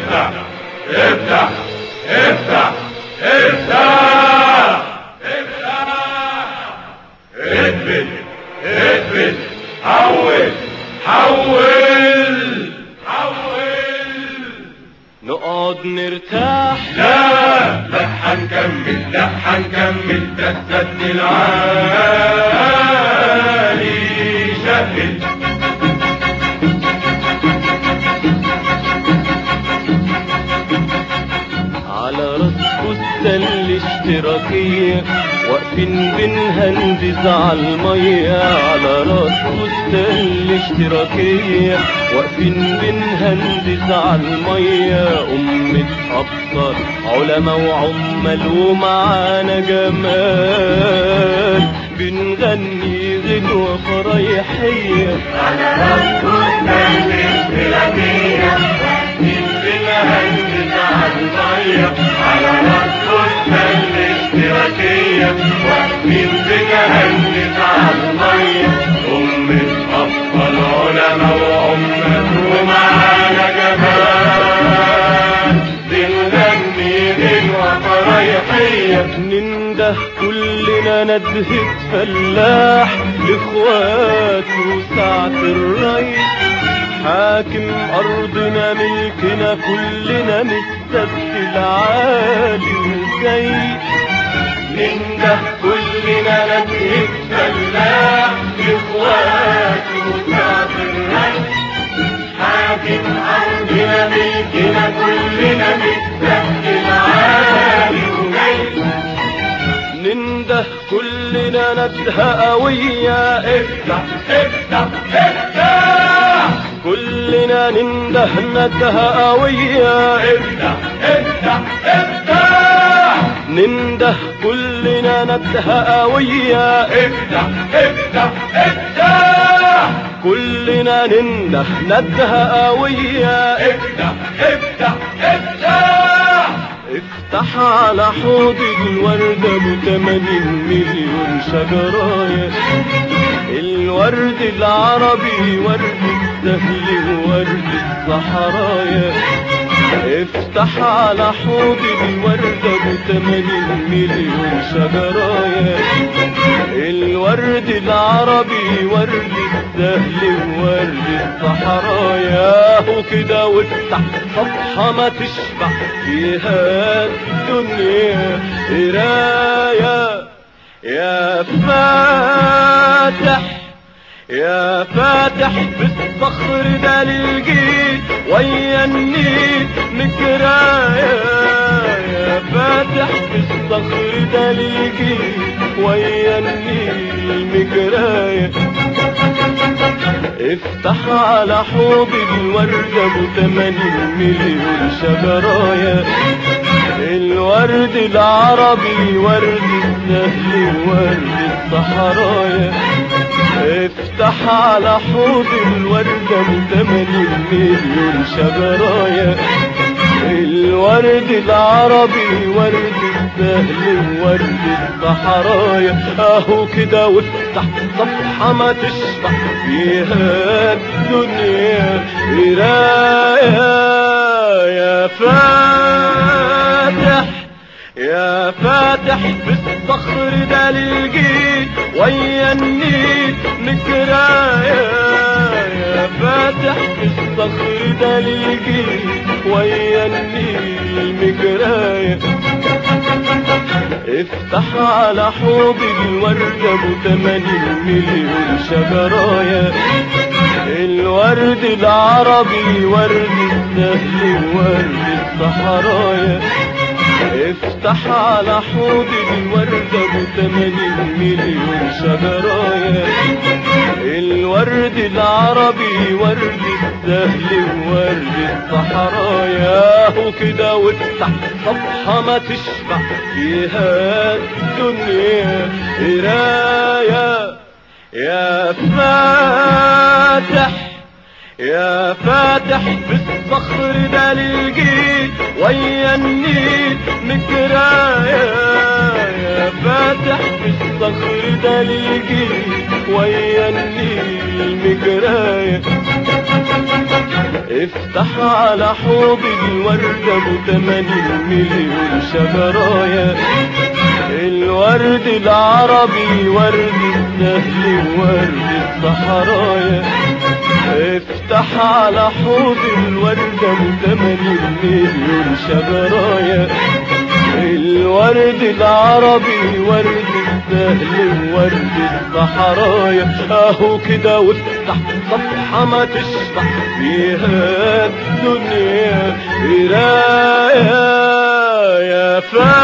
افتح افتح افتح افتح افتح اثبت اثبت حول حول حول نقعد نرتاح لا لا حنكمل لا حنكمل ده السد العالي شهد على راس فستان الاشتراكية واقفين بنهندز على المية على راس فستان الاشتراكية واقفين بنهندز على المية أمة أبطال علماء وعمال ومعانا جمال بنغني غنوة فرايحية على راسكم الاشتراكية بنهندز على المية على راسكم الاشتراكية واقفين بنهندز على المية أمة أبطال علماء وأمة ومعانا جمال بنغني غنوة فرايحية ننده كلنا ندهة فلاح لاخواته ساعة الريس حاكم ارضنا ملكنا كلنا مستبدل عالي وجاي ننده كلنا ندهة فلاح لاخواته ساعة الريس حاكم أرضنا ملكنا كلنا مستقبل عالي وجاي ننده كلنا ندهة قوية افتح افتح افتح كلنا ننده ندهة قوية افتح افتح افتح ننده كلنا ندهة قوية افتح افتح افتح كلنا ننده ندهة قوية افتح افتح افتح افتح على حوض الوردة بتمانين مليون شجراية الورد العربي ورد السهل وورد الصحرايا افتح على حوض الوردة بتمانين مليون شجرايا الورد العربي ورد السهل وورد الصحرايا وكده وافتح صفحة ما تشبع فيها الدنيا قراية يا فاتح يا فاتح بالصخر ده للجيل ويا النيل مكراية يا فاتح بالصخر ده للجيل ويا النيل مكراية افتح على حوض الوردة بتمانين مليون شجرايا الورد العربي ورد السهل ورد الصحرايا افتح على حوض الوردة بتمانين مليون شجرايا الورد العربي ورد السهل ورد الصحرايا اهو كده وافتح صفحة ما تشبع فيها الدنيا قراية يا فاتح يا فاتح بالصخر ده للجيل ويا النيل مكراية يا فاتح بالصخر ده للجيل ويا النيل مكراية افتح على حوض الوردة بتمانين مليون شجرايا الورد العربي ورد السهل ورد الصحرايا افتح على حوض الوردة بتمانين مليون شجرايا الورد العربي ورد السهل وورد الصحرايا وكده وافتح صفحة ما تشبع فيها الدنيا قراية يا فاتح يا فاتح بالصخر ده للجيل ويا النيل مكراية يا فاتح بالصخر ده للجيل ويا النيل مكراية افتح على حوض الوردة بتمانين مليون شجرايا الورد العربي ورد السهل وورد الصحرايا افتح على حوض الوردة بتمانين مليون شجرايا الورد العربي ورد السهل وورد الصحرايا اهو كده وافتح صفحة ما تشبع فيها الدنيا قراية يا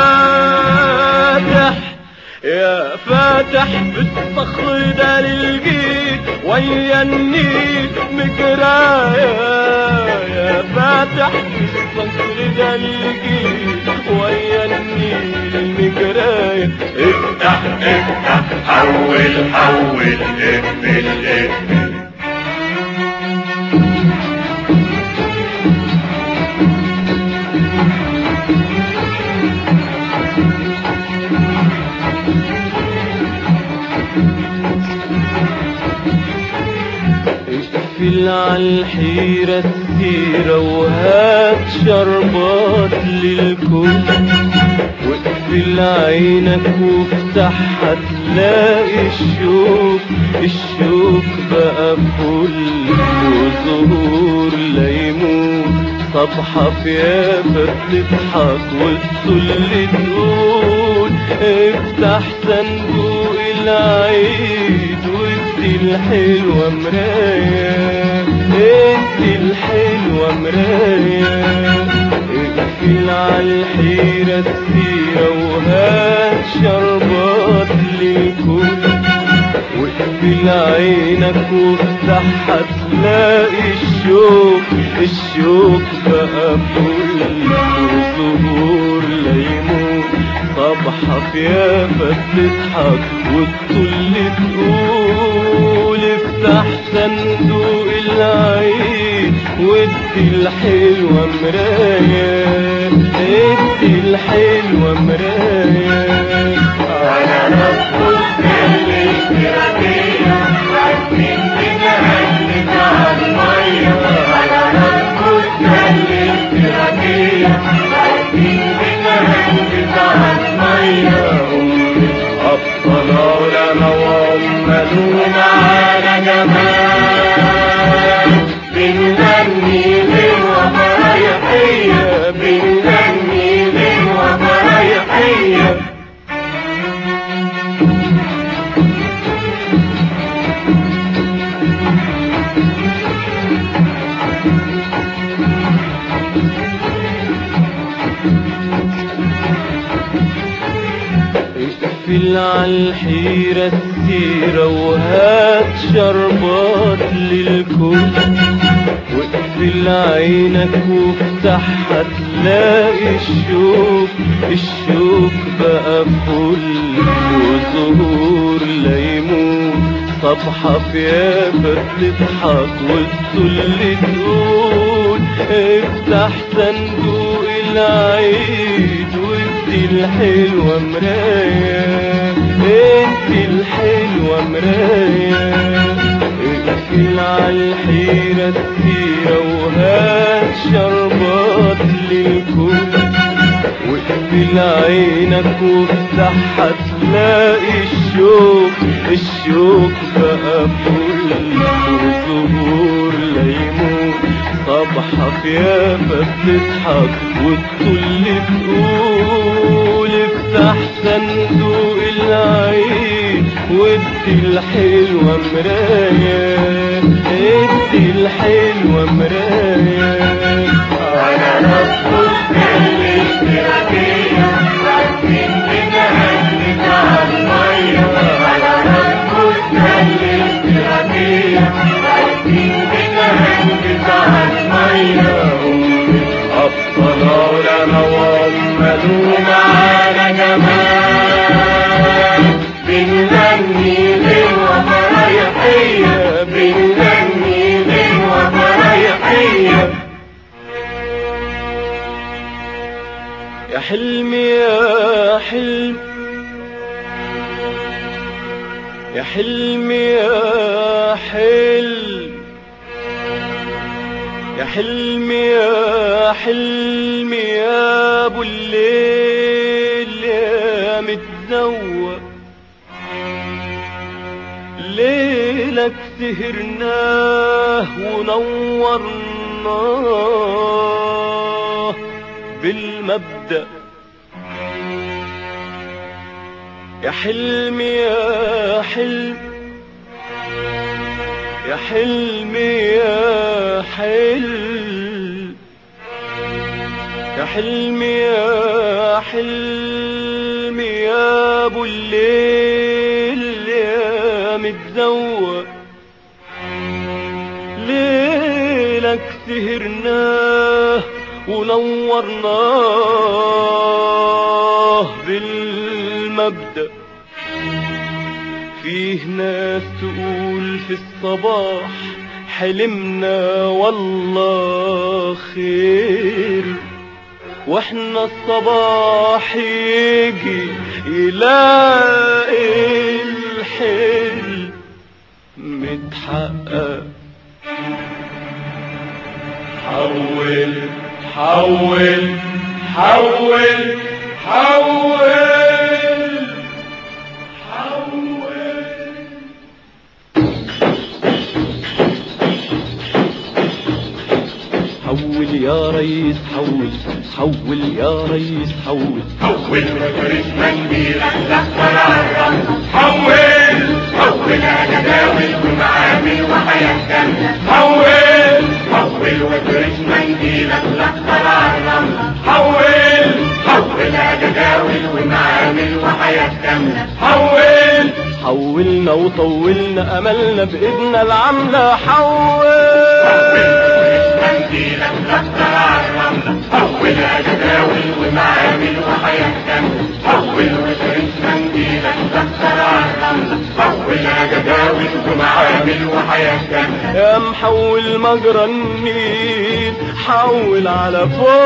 فاتح يا فاتح بالصخر ده للجيل ويا النيل مجرايا يا فاتح بالصخر ده للجيل ويا النيل مجرايا افتح افتح حول حول اقفل اقفل اقفل عالحيرة السيرة وهات شربات للكل واقفل عينك وافتحها تلاقي الشوك الشوك بقى فل وزهور ليمون صبحة في يافا بتضحك والسل تقول افتح صندوق العيد وادي الحلوة مراية ادي الحلوة مراية اقفل عالحيرة السيرة وهات شربات للكل واقفل عينك وافتحها تلاقي الشوك الشوك بقى فل وزهور ليمون صبحة في يافا بتضحك والطل تقول افتح صندوق العيد وادي الحلوة مراية ادي الحلوة مراية على رب الكل اشتراكية من بنهلك على المية على رب الكل اشتراكية من بنهلك على المية أبطال لنا وأملون على جمال بنغني للوفرايحية بنغني للوفرايحية اقفل عالحيرة السيرة وهات شربات للكل واقفل عينك وافتحها تلاقي الشوك الشوك بقى فل وزهور ليمون صبحة في يافا بتضحك والسل تقول افتح صندوق العيد وادي الحلوة مراية ادي الحلوة مراية اقفل عالحيرة السيرة وهات شربات للكل واقفل عينك وافتحها تلاقي الشوك الشوك بقى فل وزهور ليمون صبحة في يافا بتضحك والطل تقول افتح صندوق العيد وادي الحلوة مراية ادي الحلوة مراية على رب الكل اشتراكية من بنهلك على المية على رب الكل اشتراكية من بنهلك على المية أبطال لنا وأملون على جمال بنغني للوفرايحية بنغني للوفرايحية يا حلمي يا حلم يا حلمي يا حلم يا حلمي يا حلمي يا ابو الليل يا متزوق ليلك سهرناه ونورناه بالمبدأ يا حلمي يا حلم يا حلمي يا حلم يا حلمي يا حلمي يا ابو الليل يا متزوق ليلك سهرناه ونورناه بالمبدأ فيه ناس تقول في الصباح حلمنا والله خير واحنا الصباح يجي يلاقي الحلم متحقق حول حول حول حول حول حول يا ريس حول حول يا ريس حول حول وفرش منديلك لأكبر عالرمل حول حول يا جداول ومعامل وحياة كاملة حول حول وفرش منديلك لأكبر عالرمل حول حول يا جداول ومعامل وحياة كاملة حول حولنا وطولنا املنا بايدنا العامله حول منديلك لأكبر عالرمل حول يا جداول ومعامل وحياة كاملة حول وفرش منديلك لأكبر عالرمل حول يا جداول ومعامل وحياة كاملة يا محول مجرى النيل حول على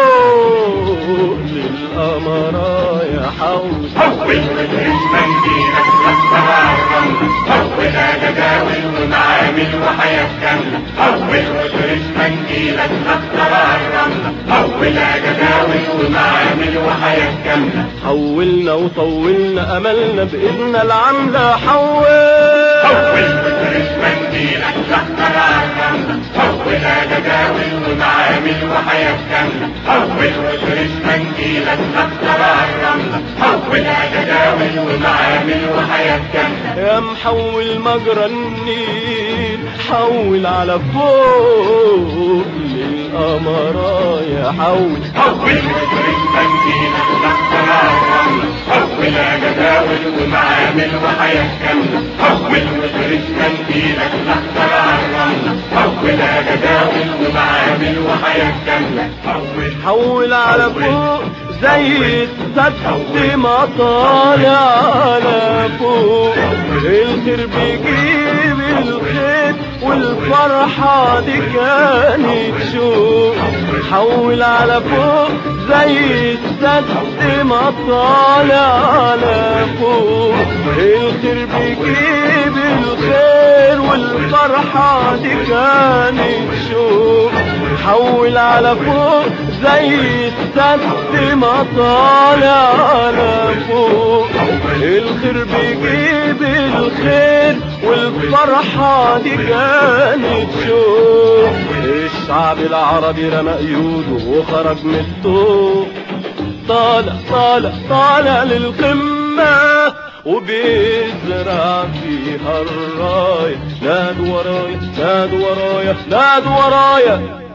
فوق للقمرايا حول حول وفرش منديلك لأكبر عالرمل حول يا جداول ومعامل وحياة كاملة حول وفرش منديلك لأكبر عالرمل حول يا جداول ومعامل وحياة كاملة حولنا وطولنا املنا بايدنا العامله حول حول وفرش منديلك لأكبر عالرمل حول يا جداول ومعامل وحياة كاملة حول وفرش منديلك لأكبر عالرمل حول يا جداول ومعامل وحياة كاملة يا محول مجرى النيل حول على فوق للقمرايا حول حول وفرش منديلك لأكبر عالرمل حول يا جداول ومعامل وحياة كاملة حول وفرش منديلك لأكبر عالرمل حول يا جداول ومعامل وحياة كاملة حول حول على فوق زي السد ما طالع على فوق الخير بيجيب الخير والفرحة دي كانت شوق حول على فوق زي السد ما طالع على فوق الخير بيجيب الخير والفرحة دي كانت شوق حول على فوق زي السد ما طالع على فوق الخير بيجيب الخير والفرحة دي كانت شوق الشعب العربي رمى قيوده وخرج من الطوق طالع طالع طالع للقمة وبيزرع فيها الراية ناد ورايا ناد ورايا ناد ورايا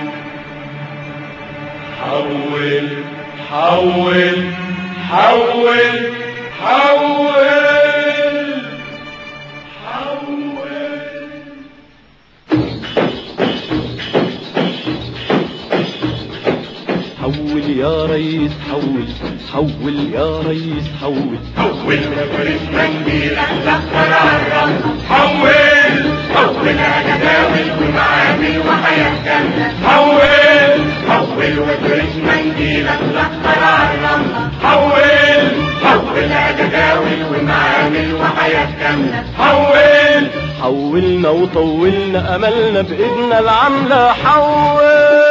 حول حول حول حول حول حول يا ريس حول حول يا ريس حول حول وفرش منديلك لأكبر عالرمل حول حول يا جداول ومعامل وحياة كاملة حول حول وفرش منديلك لأكبر عالرمل حول حول يا جداول ومعامل وحياة كاملة حول حولنا وطولنا املنا بايدنا العاملة حول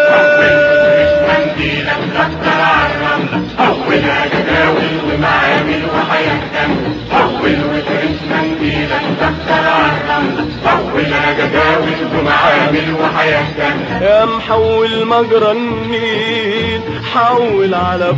منديلك لفتر عالرملة حولها جداول ومعامل وحياة كاملة حول وفرش منديلك لفتر عالرملة حولها جداول ومعامل وحياة كاملة يا محول مجرى النيل حول على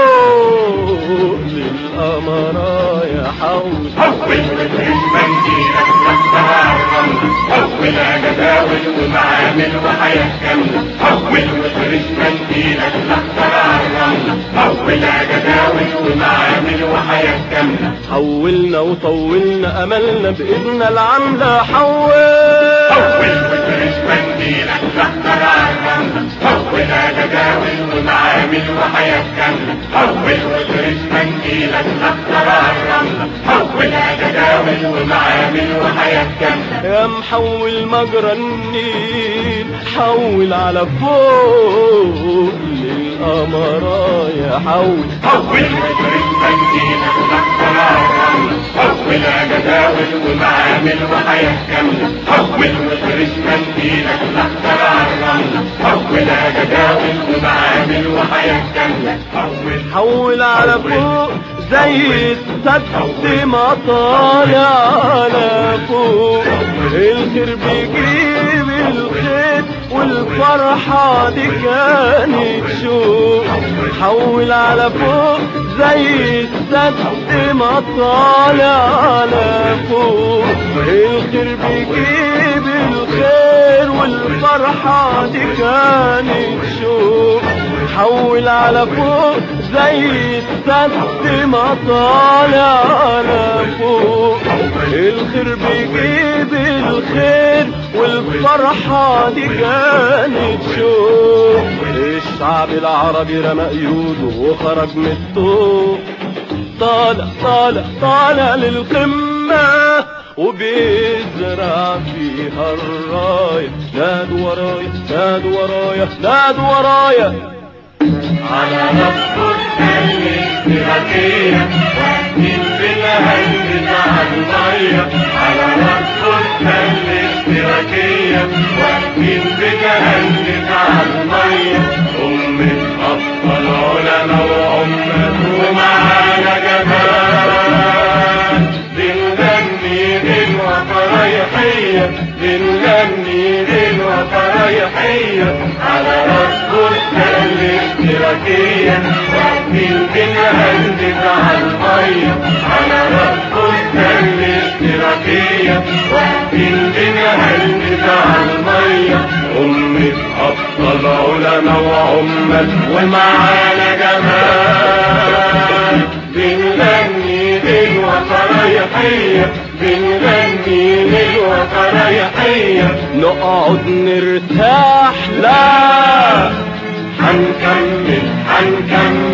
فوق للقمرايا حول حول وفرش منديلك لفتر عالرملة حولها جداول ومعامل وحياة كاملة حول وفرش منديلك لفتر عالرملة حولها جداول ومعامل وحياة كاملة حولنا وطولنا املنا بايدنا العاملة حول حول وفرش منديلك لفتر عالرملة حولها جداول ومعامل وحياة كاملة حول وفرش منديلك لفتر عالرملة حولها جداول ومعامل وحياة كاملة يا محول مجرى النيل حول على فوق للقمرايا حول حول وفرش منديلك لفتر عالرملة حولها جداول ومعامل وحياة كاملة حول وفرش منديلك لفتر عالرملة حولها جداول ومعامل وحياة كاملة حول حول على فوق زي السد ما طالع على فوق الخير بيجيب الخير والفرحة دي كانت شوق حول على فوق زي السد ما طالع على فوق الخير بيجيب الخير والفرحة دي كانت شوق حول على فوق زي السد ما طالع على فوق الخير بيجيب الخير والفرحة دي كانت شوق الشعب العربي رمى قيوده وخرج من الطوق طالع طالع طالع للقمة وبيزرع فيها الراية نادوا ورايا نادوا ورايا نادوا ورايا على رب الاشتراكية واحمل بالهند على المية على رب الاشتراكية واحمل بالهند على المية أمة أبطال علماء وأمة ومعانا جمال بنغني للوطرايحية بنغني للوطرايحية على رب الاشتراكية واحمل بالهند على المية على رب الاشتراكية واحمل بالهند على المية أمة أبطال علماء وأمة ومعانا جمال بنغني للوطرايحية بنغني للوطرايحية نقعد نرتاح لا هنكمل هنكمل